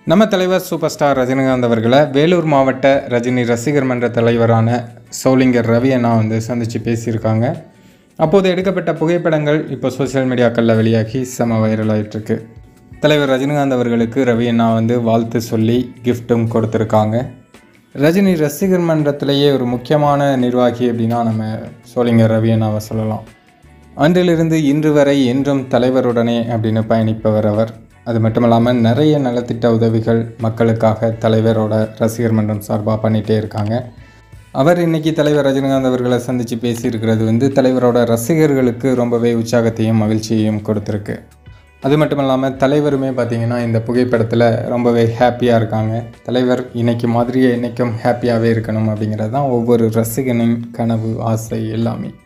நம்ம தலைவர் super star Rajinikanth அவர்களை வேலூர் மாவட்ட ரஜினி ரசிகர் மன்ற தலைவரான சோளிங்கர் ரவி அண்ணா வந்து சந்தித்து பேசியிருக்காங்க அப்போது எடுக்கப்பட்ட புகைப்படங்கள் இப்போ சோஷியல் மீடியாக்களில் வெளியாகி செம வைரல் ஆயிட்டிருக்கு தலைவர் ரஜினிகாந்த் அவர்களுக்கு ரவி அண்ணா வந்து வாழ்த்து சொல்லி கிஃப்ட்டும் கொடுத்துருக்காங்க ரஜினி ரசிகர் மன்றத்திலேயே ஒரு முக்கியமான நிர்வாகி அப்படின்னா நம்ம சோளிங்கர் ரவி அண்ணாவை சொல்லலாம் அன்றிலிருந்து இன்று வரை என்றும் தலைவருடனே அப்படின்னு பயணிப்பவர் அவர் அது மட்டும் இல்லாமல் நிறைய நலத்திட்ட உதவிகள் மக்களுக்காக தலைவரோட ரசிகர் மன்றம் சார்பாக பண்ணிகிட்டே இருக்காங்க அவர் இன்னைக்கு தலைவர் ரஜினிகாந்த் அவர்களை சந்தித்து பேசியிருக்கிறது வந்து தலைவரோட ரசிகர்களுக்கு ரொம்பவே உற்சாகத்தையும் மகிழ்ச்சியையும் கொடுத்துருக்கு அது மட்டும் இல்லாமல் தலைவருமே பார்த்தீங்கன்னா இந்த புகைப்படத்தில் ரொம்பவே ஹாப்பியாக இருக்காங்க தலைவர் இன்னைக்கு மாதிரியே என்றைக்கும் ஹாப்பியாகவே இருக்கணும் அப்படிங்கிறது தான் ஒவ்வொரு ரசிகனின் கனவு ஆசை எல்லாமே